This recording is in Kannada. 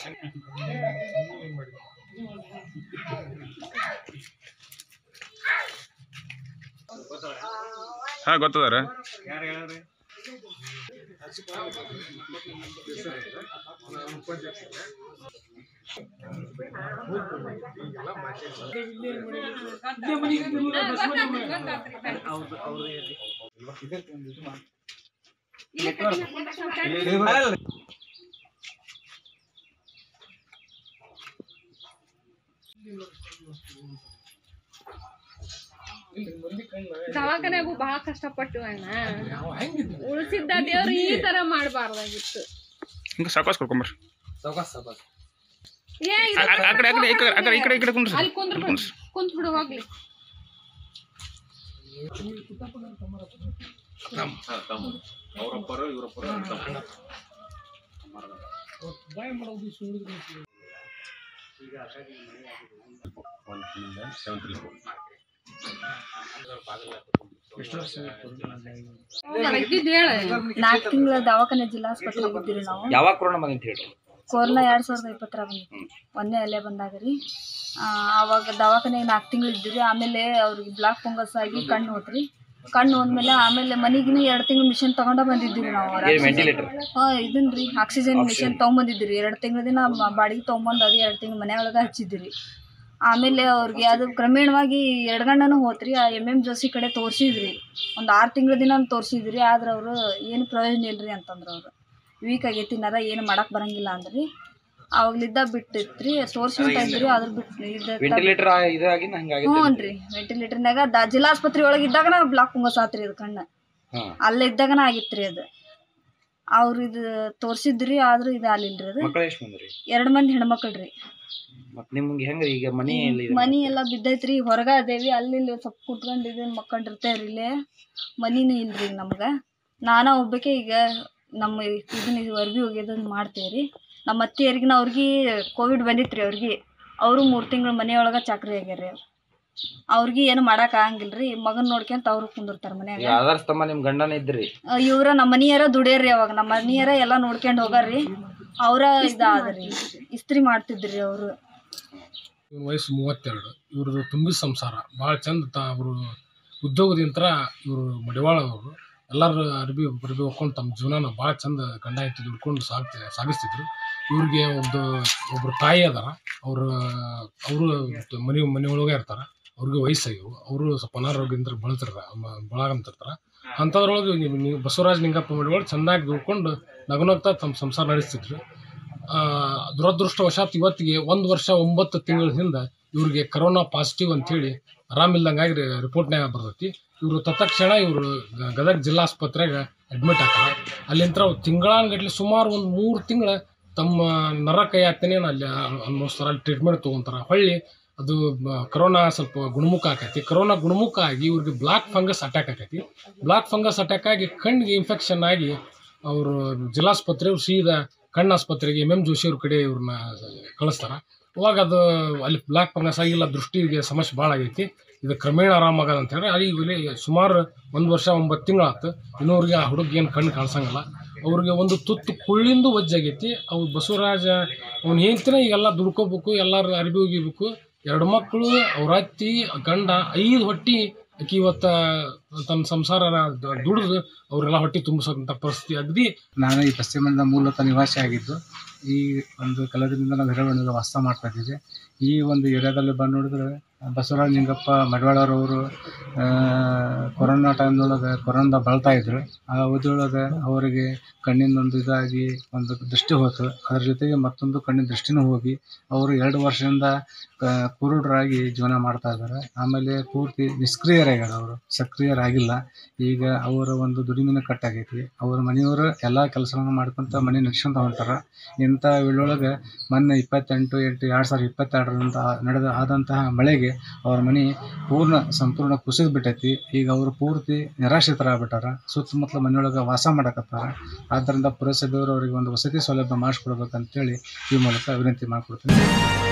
ಹಾಂ ಗೊತ್ತದಾರ ದವಾಖಾನ್ಯಾಗು ಬಹಳ ಕಷ್ಟಪಟ್ಟು ಅಣ್ಣ ಉಳಿಸಿದ್ದ ದೇವ್ರು ಈ ತರ ಮಾಡಬಾರ್ದಾಗಿತ್ತು ಹಿಂಗೆ ಸಾಕಾಸ್ ಕರ್ಕೊಂಬರ್ರಿ ಏ ಇದು ಆ ಆ ಕಡೆ ಆ ಕಡೆ ಈ ಕಡೆ ಆ ಕಡೆ ಈ ಕಡೆ ಈ ಕಡೆ ಕುಂದ್ರಿ ಅಲ್ಲಿ ಕುಂದ್ರ ಕುಂತ್ ಬಿಡು ಹೋಗ್ಲಿ ಇದ್ದಿದ್ದು ಹೇಳ ನಾಲ್ಕು ತಿಂಗಳ ದವಾಖಾನೆ ಜಿಲ್ಲಾಸ್ಪತ್ರೆಗೆ ಇದ್ದೀರಿ ನಾವು ಯಾವಾಗ ಕೊರೋನಾ ಬಂದಂತ ಹೇಳ್ರಿ ಕೊರೋನಾ ಎರಡ್ ಸಾವಿರದ ಇಪ್ಪತ್ತರ ಬಂದಿತ್ತು ಒಂದೇ ಅಲೆ ಬಂದಾಗ ರೀ ಆ, ಅವಾಗ ದವಾಖಾನೆಗೆ ನಾಲ್ಕು ತಿಂಗಳು ಇದ್ದೀರಿ ಆಮೇಲೆ ಅವ್ರಿಗೆ ಬ್ಲಾಕ್ ಫಂಗಸ್ ಆಗಿ ಕಣ್ಣು ಹೋತ್ರಿ ಕಣ್ಣು ಹೋದ್ಮೇಲೆ ಆಮೇಲೆ ಮನಿಗಿನ ಎರಡು ತಿಂಗಳು ಮಿಷನ್ ತಗೊಂಡ ಬಂದಿದ್ದೀವಿ ನಾವು ವೆಂಟಿಲೇಟರ್ ಹಾ ಇದನ್ ರೀ ಆಕ್ಸಿಜನ್ ಮಿಷನ್ ತೊಗೊಂಬಂದಿದ್ರಿ ಎರಡು ತಿಂಗಳ ದಿನ ಮ- ಬಾಡಿಗೆ ತೊಗೊಂಬಂದು ಅದು ಎರಡು ತಿಂಗಳು ಮನೆಯೊಳಗೆ ಹಚ್ಚಿದ್ರಿ ಆಮೇಲೆ ಅವ್ರಿಗೆ ಅದು ಕ್ರಮೇಣವಾಗಿ ಎಡಗಣ್ಣನೂ ಹೋತ್ರಿ ಆ ಎಮ್ ಎಮ್ ಜೋಶಿ ಕಡೆ ತೋರಿಸಿದ್ರಿ ಒಂದು ಆರು ತಿಂಗಳ ದಿನ ತೋರಿಸಿದ್ರಿ ಆದ್ರೆ ಅವರು ಏನು ಪ್ರಯೋಜನ ಇಲ್ರಿ ಅಂತಂದ್ರು ಅವರು ವೀಕ್ ಆಗೈತಿ ನರ ಏನು ಮಾಡಕ್ಕೆ ಬರಂಗಿಲ್ಲ ಅಂದ್ರಿ ಅವಾಗ್ಲಿದ್ದ ಬಿಟ್ಟಿತ್ರಿ ತೋರ್ಸ್ಕೊಂತ ಇದ್ರಿ ಅದ್ರ ಬಿಟ್ಟು ಇದು ವೆಂಟಿಲೇಟರ್ ಇದಾಗಿ ಹಂಗಾಗಿತ್ತು ಹ್ಞೂ ರೀ ವೆಂಟಿಲೇಟರ್ನಾಗ ದ ಜಿಲ್ಲಾ ಆಸ್ಪತ್ರೆ ಒಳಗೆ ಇದ್ದಾಗನ ಬ್ಲಾಕ್ ಫಂಗಸ್ ಆತ್ರಿ ಅದು ಕಣ್ಣು ಹಾ ಅಲ್ಲೇ ಇದ್ದಾಗನ ಆಗಿತ್ರಿ ಅದು ಅವ್ರು ಇದು ತೋರ್ಸಿದ್ರಿ ಆದ್ರೂ ಇದು ಆಗ್ಲಿಲ್ರಿ ಅದು ಮಕ್ಕಳು ಎಷ್ಟು ಬಂದ್ರಿ ಎರಡು ಮಂದಿ ಹೆಣ್ಮಕ್ಳು ರೀ ಮತ್ ನಿಮ್ಗೆ ಹೆಂಗ್ರಿ ಈಗ ಮನಿ ಎಲ್ಲಿ ಇದೆ? ಮನಿ ಎಲ್ಲ ಬಿದ್ದೈತ್ರಿ ಹೊರಗ ಅದೇವಿ ಅಲ್ಲಿ ಇಲ್ಲಿ ಸ್ವಲ್ಪ ಕುತ್ಕೊಂಡಿದ್ವಿ ಮಕ್ಕೊಂಡಿರ್ತೇವ್ರಿ ಇಲ್ಲೇ ಮನಿನೂ ಇಲ್ರಿ ಈಗ ನಮ್ಗೆ ನಾನ ಒಬ್ಬಕ್ಕೆ ಈಗ ನಮ್ಮ ಇದನ್ನ ಇದು ಅರ್ಬಿ ಒಗೆಯೋದನ್ನ ಮಾಡ್ತೇವ್ರಿ ನಮ್ಮ ಅತ್ತೆಯರಿಗಿನ ಅವ್ರಿಗೆ ಕೋವಿಡ್ ಬಂದಿತ್ರಿ ಅವ್ರಿಗೆ ಅವರು ಮೂರು ತಿಂಗಳು ಮನೆಯೊಳಗೆ ಚಾಕ್ರಿ ಆಗ್ಯಾರ ಅವ್ರಿಗೆ ಏನು ಮಾಡಕ್ ಆಗಂಗಿಲ್ಲ ರೀ ಮಗನ್ ನೋಡ್ಕೊಂತ ಅವ್ರು ಕುಂದಿರ್ತಾರ ಮನ್ಯಾಗ ಈಗ ಆಧಾರ್ ಸ್ತಂಭ ನಿಮ್ ಗಂಡನ ಇದ್ರಿ ಆ, ಇವ್ರ ನಮ್ಮ ಮನಿಯರ ದುಡಿಯರ್ರಿ ಅವಾಗ ನಮ್ಮ ಮನಿಯರ ಎಲ್ಲ ನೋಡ್ಕೊಂಡು ಹೋಗಾರ್ರಿ ಅವ್ರ ಇದಾದ್ರಿ ಇಸ್ತ್ರಿ ಮಾಡ್ತಿದ್ರಿ ಅವರು ಇವ್ರ ವಯಸ್ಸು ಮೂವತ್ತೆರಡು ಇವ್ರದ್ದು ತುಂಬಿ ಸಂಸಾರ ಭಾಳ ಚಂದ ತ ಅವರು ಉದ್ಯೋಗದಿಂತ್ರ ಇವರು ಮಡಿವಾಳ ಅವರು ಎಲ್ಲರೂ ಅರ್ಬಿ ಅರ್ಬಿ ಹೊಕ್ಕೊಂಡು ತಮ್ಮ ಜೀವನನ ಭಾಳ ಚಂದ ಗಂಡ ಹೆಂಡತಿ ದುಡ್ಕೊಂಡು ಸಾಗ್ತಿ ಸಾಗಿಸ್ತಿದ್ರು ಇವ್ರಿಗೆ ಒಂದು ಒಬ್ಬರು ತಾಯಿ ಅದಾರ ಅವರು ಅವರು ಮನೆ ಮನೆ ಒಳಗೆ ಇರ್ತಾರೆ ಅವ್ರಿಗೆ ವಯಸ್ಸಾಗಿವು ಅವರು ಸ್ವಲ್ಪ ಅನಾರೋಗ್ಯದಿಂದ ಬಳತಿರ್ತಾರೆ ಬಳಗಂತಿರ್ತಾರೆ ಅಂಥದ್ರೊಳಗೆ ನೀವು ನೀವು ಬಸವರಾಜ ನಿಂಗಪ್ಪ ಮಡಿವಾಳ ಚೆಂದಾಗಿ ದುಡ್ಕೊಂಡು ನಗುನಗ್ತಾ ತಮ್ಮ ಸಂಸಾರ ನಡೆಸ್ತಿದ್ರು ಆ, ದುರದೃಷ್ಟವಶಾತ್ ಇವತ್ತಿಗೆ ಒಂದು ವರ್ಷ ಒಂಬತ್ತು ತಿಂಗಳ ಹಿಂದೆ ಇವ್ರಿಗೆ ಕರೋನಾ ಪಾಸಿಟಿವ್ ಅಂತೇಳಿ ಆರಾಮಿಲ್ದಂಗಾಗಿ ರಿಪೋರ್ಟ್ನಾಗ ಬರ್ತೈತಿ ಇವರು ತತ್ಕ್ಷಣ ಇವರು ಗದಗ ಜಿಲ್ಲಾಸ್ಪತ್ರೆಗೆ ಅಡ್ಮಿಟ್ ಆಗ್ತಾರೆ ಅಲ್ಲಿಂತ್ರ ತಿಂಗಳಾನ್ಗಟ್ಲೆ ಸುಮಾರು ಒಂದು ಮೂರು ತಿಂಗಳ ತಮ್ಮ ನರ ಕೈ ಆಗ್ತಾನೆ ಅಲ್ಲಿ ಅನ್ಭವಿಸ್ತಾರೆ ಅಲ್ಲಿ ಟ್ರೀಟ್ಮೆಂಟ್ ತೊಗೊಂತಾರೆ ಹೊಳ್ಳಿ ಅದು ಬ- ಕರೋನಾ ಸ್ವಲ್ಪ ಗುಣಮುಖ ಆಕೈತಿ ಕರೋನಾ ಗುಣಮುಖ ಆಗಿ ಇವ್ರಿಗೆ ಬ್ಲಾಕ್ ಫಂಗಸ್ ಅಟ್ಯಾಕ್ ಆಕೈತಿ ಬ್ಲಾಕ್ ಫಂಗಸ್ ಅಟ್ಯಾಕ್ ಆಗಿ ಕಣ್ಣಿಗೆ ಇನ್ಫೆಕ್ಷನ್ ಆಗಿ ಅವರು ಜಿಲ್ಲಾಸ್ಪತ್ರೆ ಸೀದಾ ಕಣ್ಣು ಆಸ್ಪತ್ರೆಗೆ ಎಮ್ ಎಮ್ ಜೋಶಿ ಅವ್ರ ಕಡೆ ಇವ್ರನ್ನ ಕಳಿಸ್ತಾರೆ ಅವಾಗ ಅದು ಅಲ್ಲಿ ಬ್ಲಾಕ್ ಫಂಗಸ್ ಆಗಿಲ್ಲ ದೃಷ್ಟಿಗೆ ಸಮಸ್ಯೆ ಭಾಳ ಆಗೈತಿ ಇದು ಕ್ರಮೇಣ ಆರಾಮಾಗದ ಅಂತ ಹೇಳಿ ಅಲ್ಲಿ ಇಲ್ಲಿ ಸುಮಾರು ಒಂದು ವರ್ಷ ಒಂಬತ್ತು ತಿಂಗಳಾತು ಇನ್ನೂರಿಗೆ ಆ ಹುಡುಗ ಏನು ಕಣ್ಣು ಕಾಣಿಸಂಗಿಲ್ಲ ಅವ್ರಿಗೆ ಒಂದು ತುತ್ತು ಕುಳ್ಳಿಂದು ವಜ್ಜಾಗೈತಿ ಅವ್ರು ಬಸವರಾಜ ಅವ್ನು ಹೆಂಡ್ತಿನ ಈಗೆಲ್ಲ ದುಡ್ಕೋಬೇಕು ಎಲ್ಲರೂ ಅರಿವಿ ಒಗಿಬೇಕು ಎರಡು ಮಕ್ಕಳು ಅವ್ರ ಅತ್ತಿ ಗಂಡ ಐದು ಹೊಟ್ಟಿ ಆಕಿ ಇವತ್ತ ತನ್ನ ಸಂಸಾರನ ದ- ದುಡಿದು ಅವರೆಲ್ಲ ಹೊಟ್ಟೆ ತುಂಬಿಸೋಂಥ ಪರಿಸ್ಥಿತಿ ಅಗದಿ ನಾನು ಈ ಪಶ್ಚಿಮದ ಮೂಲತಃ ನಿವಾಸಿ ಆಗಿದ್ದು ಈ ಒಂದು ಕೆಲವರಿಂದ ನಾವು ಹಿರವಣಿಗೆ ವಾಸ ಮಾಡ್ತಾ ಇದ್ದೀವಿ ಈ ಒಂದು ಏರಿಯಾದಲ್ಲಿ ಬಂದು ನೋಡಿದ್ರೆ ಬಸವರಾಜ ನಿಂಗಪ್ಪ ಮಡಿವಾಳರವರು ಕೊರೋನಾ ಟೈಮ್ದೊಳಗೆ ಕೊರೋನಾ ಬಳಲ್ತಾ ಇದ್ರು ಆ ಅವಧಿಯೊಳಗೆ ಅವರಿಗೆ ಕಣ್ಣಿನ ಒಂದು ಇದಾಗಿ ಒಂದು ದೃಷ್ಟಿ ಹೋಯ್ತು ಅದ್ರ ಜೊತೆಗೆ ಮತ್ತೊಂದು ಕಣ್ಣಿನ ದೃಷ್ಟಿನೂ ಹೋಗಿ ಅವರು ಎರಡು ವರ್ಷದಿಂದ ಕ- ಕುರುಡರಾಗಿ ಜೀವನ ಮಾಡ್ತಾ ಇದ್ದಾರೆ ಆಮೇಲೆ ಪೂರ್ತಿ ನಿಷ್ಕ್ರಿಯರಾಗ್ಯಾರ ಅವರು ಸಕ್ರಿಯರಾಗಿಲ್ಲ ಈಗ ಅವರ ಒಂದು ದುಡಿಮೆನ ಕಟ್ಟಾಗೈತಿ ಅವ್ರ ಮನೆಯವರು ಎಲ್ಲ ಕೆಲಸಗಳನ್ನು ಮಾಡ್ಕೊಂತ ಮನೆ ನಡ್ಸ್ಕೊಂತ ಹೊಂಟಾರ ಇಂಥ ವೇಳೊಳಗೆ ಮೊನ್ನೆ ಇಪ್ಪತ್ತೆಂಟು ಎಂಟು ಎರಡು ಸಾವಿರದ ಇಪ್ಪತ್ತೆರಡರಿಂದ ನಡೆದ ಆದಂತಹ ಮಳೆಗೆ ಅವ್ರ ಮನೆ ಪೂರ್ಣ ಸಂಪೂರ್ಣ ಕುಸಿದು ಬಿಟ್ಟೈತಿ ಈಗ ಅವರು ಪೂರ್ತಿ ನಿರಾಶ್ರಿತರಾಗ್ಬಿಟ್ಟಾರ ಸುತ್ತಮುತ್ತಲ ಮನೆಯೊಳಗೆ ವಾಸ ಮಾಡಕತ್ತಾರ ಆದ್ದರಿಂದ ಪುರಸಭೆಯವರು ಅವರಿಗೆ ಒಂದು ವಸತಿ ಸೌಲಭ್ಯ ಮಾಡಿಸ್ಕೊಡ್ಬೇಕಂತೇಳಿ ಈ ಮೂಲಕ ವಿನಂತಿ ಮಾಡ್ಕೊಡ್ತೀನಿ